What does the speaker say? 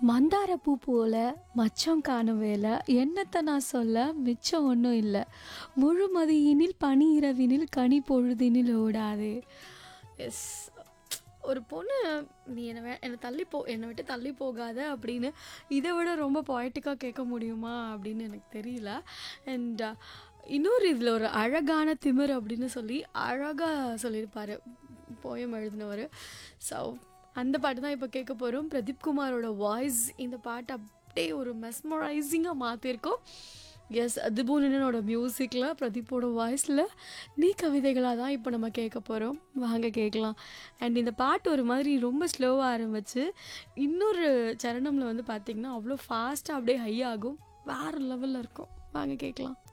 மந்தார பூ போல மச்சம் காணும் வேலை என்னத்த நான் சொல்ல மிச்சம் ஒன்றும் இல்லை முழுமதியினில் பனி இரவினில் கனி பொழுதினில் ஓடாது எஸ் ஒரு பொண்ணு நீ என்னை வே என்னை தள்ளி போ என்னை விட்டு தள்ளி போகாத அப்படின்னு இதை விட ரொம்ப பொயட்டிக்காக கேட்க முடியுமா அப்படின்னு எனக்கு தெரியல அண்ட் இன்னொரு இதில் ஒரு அழகான திமிர் அப்படின்னு சொல்லி அழகாக சொல்லியிருப்பார் போயம் எழுதினவர் ஸோ அந்த பாட்டு தான் இப்போ கேட்க போகிறோம் பிரதீப் குமாரோட வாய்ஸ் இந்த பாட்டு அப்படியே ஒரு மெஸ்மரைசிங்காக மாற்றிருக்கோம் எஸ் அதுபோனோட மியூசிக்கில் பிரதீப்போட வாய்ஸில் நீ கவிதைகளாக தான் இப்போ நம்ம கேட்க போகிறோம் வாங்க கேட்கலாம் அண்ட் இந்த பாட்டு ஒரு மாதிரி ரொம்ப ஸ்லோவாக ஆரம்பிச்சு இன்னொரு சரணமில் வந்து பார்த்திங்கன்னா அவ்வளோ ஃபாஸ்ட்டாக அப்படியே ஹை ஆகும் வேறு லெவலில் இருக்கும் வாங்க கேட்கலாம்